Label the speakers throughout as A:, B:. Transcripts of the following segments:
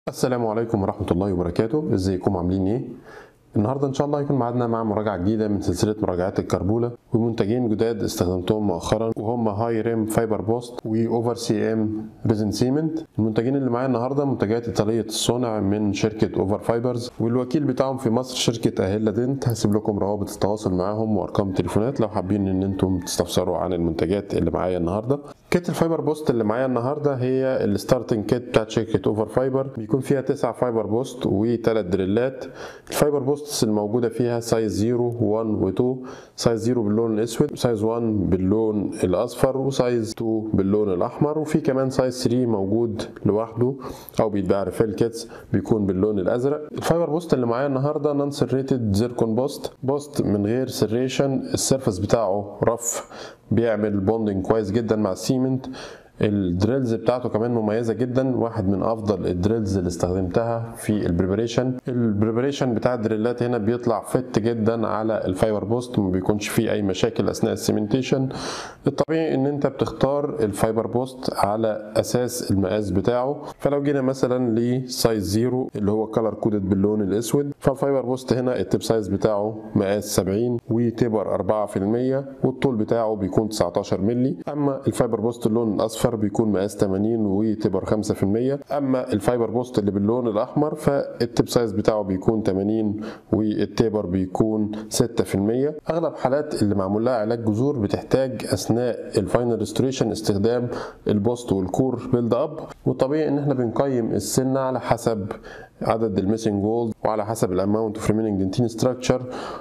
A: السلام عليكم ورحمة الله وبركاته ازيكم عاملين ايه النهارده ان شاء الله هيكون معادنا مع مراجعة جديدة من سلسلة مراجعات الكربولة ومنتجين جداد استخدمتهم مؤخرا وهم هاي ريم فايبر بوست واوفر سي ام ريزن سيمنت المنتجين اللي معايا النهارده منتجات ايطالية الصنع من شركة اوفر فايبرز والوكيل بتاعهم في مصر شركة اهيلا دنت هسيب لكم روابط التواصل معاهم وارقام تليفونات لو حابين ان انتم تستفسروا عن المنتجات اللي معايا النهارده كيت الفايبر بوست اللي معايا النهارده هي الستارتنج كيت بتاعت شركه اوفر فايبر بيكون فيها تسع فايبر بوست وثلاث دريلات الفايبر بوستس الموجوده فيها سايز 0 1 و2 سايز 0 باللون الاسود سايز 1 باللون الاصفر وسايز 2 باللون الاحمر وفي كمان سايز 3 موجود لوحده او بيتباع ريفيل كيتس بيكون باللون الازرق الفايبر بوست اللي معايا النهارده نون سريتد زيركون بوست بوست من غير سريشن السيرفس بتاعه رف بيعمل بوندنج كويس جدا مع السيمنت الدريلز بتاعته كمان مميزه جدا واحد من افضل الدريلز اللي استخدمتها في البريبريشن البريبريشن بتاع الدريلات هنا بيطلع فت جدا على الفايبر بوست ما بيكونش فيه اي مشاكل اثناء السيمنتيشن الطبيعي ان انت بتختار الفايبر بوست على اساس المقاس بتاعه فلو جينا مثلا لسايز زيرو اللي هو كلر كودد باللون الاسود فالفايبر بوست هنا التيب سايز بتاعه مقاس 70 وتبر 4% والطول بتاعه بيكون 19 مللي اما الفايبر بوست اللون الاصفر الاصفر بيكون مقاس 80 وتبر 5% اما الفايبر بوست اللي باللون الاحمر فالتيب سايز بتاعه بيكون 80 والتيبر بيكون 6% اغلب حالات اللي معمول لها علاج جذور بتحتاج اثناء الفاينل ريستوريشن استخدام البوست والكور بيلد اب والطبيعي ان احنا بنقيم السنه على حسب عدد الميسنج وولز وعلى حسب الاماونت اوف ريميننج دنتين ستراكشر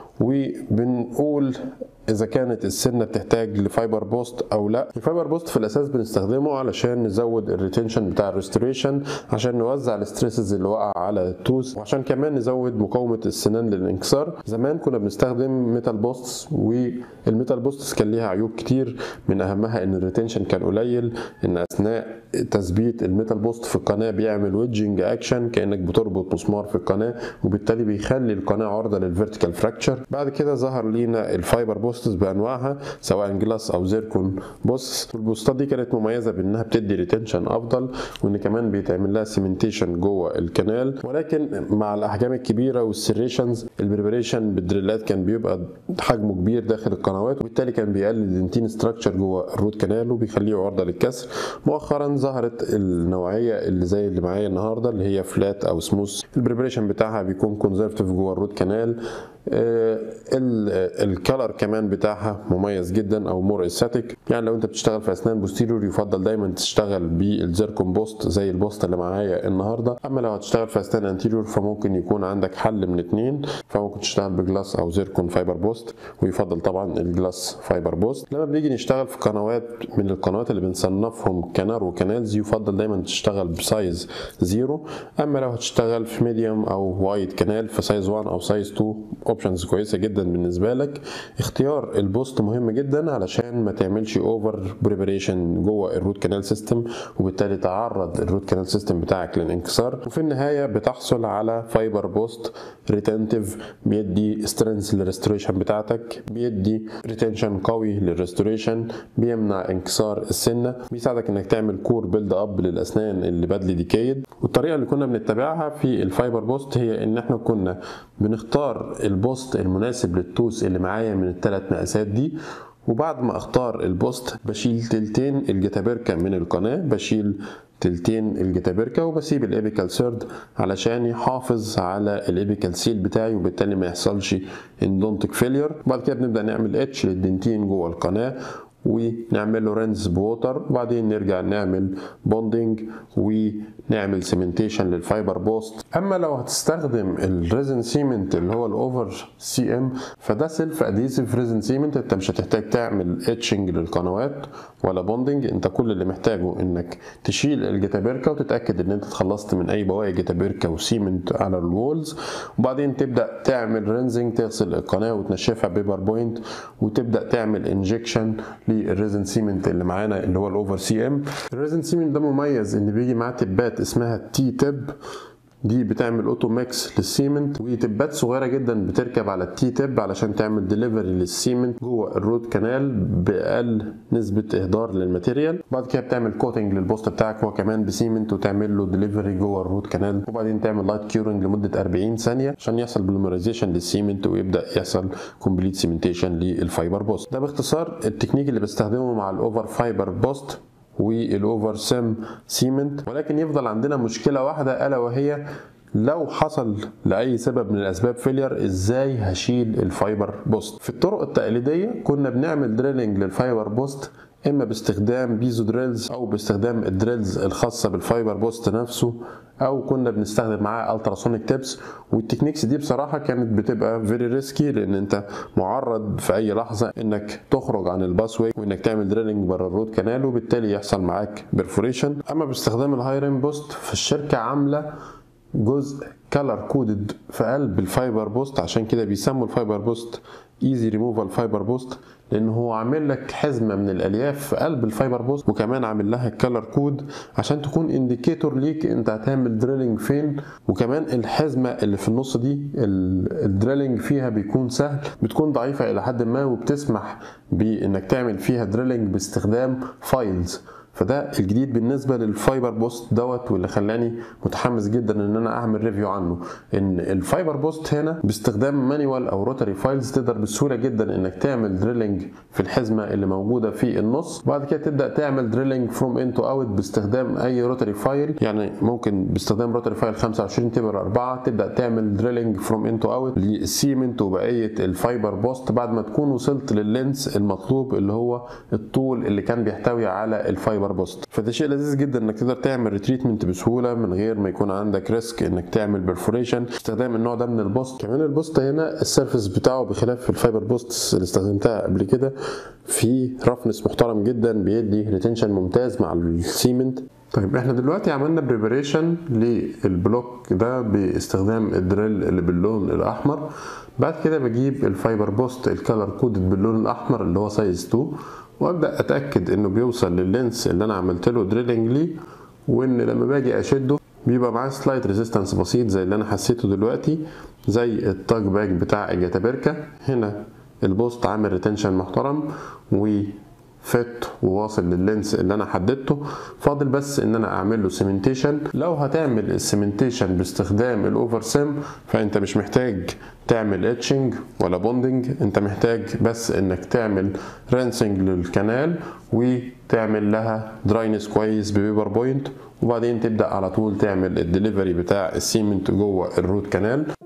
A: وبنقول اذا كانت السنه بتحتاج لفايبر بوست او لا الفايبر بوست في الاساس بنستخدمه علشان نزود الريتنشن بتاع الريستوريشن عشان نوزع الستريسز اللي وقع على التوز وعشان كمان نزود مقاومه السنان للانكسار زمان كنا بنستخدم ميتال بوستس والميتال بوستس كان ليها عيوب كتير من اهمها ان الريتنشن كان قليل ان اثناء تثبيت الميتال بوست في القناه بيعمل ويدجنج اكشن كانك بتربط مسمار في القناه وبالتالي بيخلي القناه عرضه للفيرتيكال فراكتشر بعد كده ظهر لينا الفايبر بوستس بانواعها سواء جلاس او زيركون بوستس والبوستات دي كانت مميزه بانها بتدي ريتنشن افضل وان كمان بيتعمل لها سيمنتيشن جوه الكنال ولكن مع الاحجام الكبيره والسريشنز البريبريشن بالدريلات كان بيبقى حجمه كبير داخل القنوات وبالتالي كان بيقلل الدنتين ستراكشر جوه الروت كانال وبيخليه عرضه للكسر مؤخرا ظهرت النوعيه اللي زي اللي معايا النهارده اللي هي فلات او سموث البريبريشن بتاعها بيكون كونزرفتيف جوه الروت كانال الكلر كمان بتاعها مميز جدا او مور استاتيك يعني لو انت بتشتغل في اسنان بوستيريور يفضل دايما تشتغل بالزيركون بوست زي البوست اللي معايا النهارده اما لو هتشتغل في اسنان انتيريور فممكن يكون عندك حل من اتنين فممكن تشتغل بجلاس او زيركون فايبر بوست ويفضل طبعا الجلاس فايبر بوست لما بنيجي نشتغل في قنوات من القنوات اللي بنصنفهم كنار وكنالز يفضل دايما تشتغل بسايز زيرو اما لو هتشتغل في ميديوم او وايد كنال فسايز 1 او سايز 2 اوبشنز كويسه جدا بالنسبه لك اختيار البوست مهم جدا علشان ما تعملش اوفر بريبريشن جوه الروت كانال سيستم وبالتالي تعرض الروت كانال سيستم بتاعك للانكسار وفي النهايه بتحصل على فايبر بوست ريتنتيف بيدي سترينث للريستوريشن بتاعتك بيدي ريتنشن قوي للريستوريشن بيمنع انكسار السنه بيساعدك انك تعمل كور بيلد اب للاسنان اللي بدلي ديكيد والطريقه اللي كنا بنتبعها في الفايبر بوست هي ان احنا كنا بنختار البوست المناسب للتوس اللي معايا من الثلاث مقاسات دي وبعد ما اختار البوست بشيل تلتين الجتابركة من القناة بشيل تلتين الجتابركة وبسيب الابيكال سيرد علشان يحافظ على الابيكال سيل بتاعي وبالتالي ما يحصلش اندونتك فيلير بعد كده بنبدا نعمل اتش للدنتين جوه القناه ونعمل له رينز بوتر وبعدين نرجع نعمل بوندنج ونعمل سيمنتيشن للفايبر بوست اما لو هتستخدم الريزن سيمنت اللي هو الاوفر سي ام فده سيلف اديسيف ريزن سيمنت انت مش هتحتاج تعمل اتشنج للقنوات ولا بوندنج انت كل اللي محتاجه انك تشيل الجتابركه وتتاكد ان انت اتخلصت من اي بواقي جتابركه وسيمنت على الوولز وبعدين تبدا تعمل رينزنج تغسل القناه وتنشفها بيبر بوينت وتبدا تعمل انجكشن للريزن سيمنت اللي معانا اللي هو الاوفر سي ام الريزن سيمنت ده مميز ان بيجي معاه تبات اسمها تي تب دي بتعمل اوتو ميكس للسيمنت وتبات صغيره جدا بتركب على التي تيب علشان تعمل ديليفري للسيمنت جوه الروت كانال باقل نسبه اهدار للماتيريال بعد كده بتعمل كوتنج للبوست بتاعك هو كمان بسيمنت وتعمل له ديليفري جوه الروت كانال وبعدين تعمل لايت كيورنج لمده 40 ثانيه عشان يحصل بلومرايزيشن للسيمنت ويبدا يحصل كومبليت سيمنتيشن للفايبر بوست ده باختصار التكنيك اللي بستخدمه مع الاوفر فايبر بوست والاوفر سيم سيمنت ولكن يفضل عندنا مشكله واحده الا وهي لو حصل لاي سبب من الاسباب فيلير ازاي هشيل الفايبر بوست في الطرق التقليديه كنا بنعمل دريلنج للفايبر بوست اما باستخدام بيزو دريلز او باستخدام الدريلز الخاصه بالفايبر بوست نفسه او كنا بنستخدم معاه التراسونيك تيبس والتكنيكس دي بصراحه كانت بتبقى فيري ريسكي لان انت معرض في اي لحظه انك تخرج عن الباسوي وانك تعمل دريلنج بره الرود كانال وبالتالي يحصل معاك بيرفوريشن اما باستخدام الهايرين بوست فالشركه عامله جزء كلر كودد في قلب الفايبر بوست عشان كده بيسموا الفايبر بوست ايزي ريموفال فايبر بوست لان هو عامل لك حزمه من الالياف في قلب الفايبر بوست وكمان عامل لها الكلر كود عشان تكون انديكيتور ليك انت هتعمل دريلنج فين وكمان الحزمه اللي في النص دي الدريلنج فيها بيكون سهل بتكون ضعيفه الى حد ما وبتسمح بانك تعمل فيها دريلنج باستخدام فايلز فده الجديد بالنسبه للفايبر بوست دوت واللي خلاني متحمس جدا ان انا اعمل ريفيو عنه ان الفايبر بوست هنا باستخدام مانيوال او روتري فايلز تقدر بسهوله جدا انك تعمل دريلنج في الحزمه اللي موجوده في النص بعد كده تبدا تعمل دريلنج فروم ان تو اوت باستخدام اي روتري فايل يعني ممكن باستخدام روتري فايل 25 تبر 4 تبدا تعمل دريلنج فروم ان تو اوت للسيمنت وبقيه الفايبر بوست بعد ما تكون وصلت لللينس المطلوب اللي هو الطول اللي كان بيحتوي على الفايبر فايبر بوست فده شيء لذيذ جدا انك تقدر تعمل ريتريتمنت بسهوله من غير ما يكون عندك ريسك انك تعمل برفوريشن استخدام النوع ده من البوست كمان البوست هنا السيرفيس بتاعه بخلاف الفايبر بوست اللي استخدمتها قبل كده في رفنس محترم جدا بيدي ريتنشن ممتاز مع السيمنت طيب احنا دلوقتي عملنا بريباريشن للبلوك ده باستخدام الدريل اللي باللون الاحمر بعد كده بجيب الفايبر بوست الكالر كودد باللون الاحمر اللي هو سايز 2 وابدا اتاكد انه بيوصل لللينس اللي انا عملت له دريلنج ليه وان لما باجي اشده بيبقى معاه سلايد ريزيستنس بسيط زي اللي انا حسيته دلوقتي زي التاج باك بتاع الجاتابركا هنا البوست عامل ريتنشن محترم و فت وواصل لللينس اللي انا حددته فاضل بس ان انا اعمل له سيمنتيشن لو هتعمل السيمنتيشن باستخدام الاوفر سيم فانت مش محتاج تعمل اتشنج ولا بوندنج انت محتاج بس انك تعمل رانسنج للكنال وتعمل لها دراينس كويس ببيبر بوينت وبعدين تبدا على طول تعمل الدليفري بتاع السيمنت جوه الروت كانال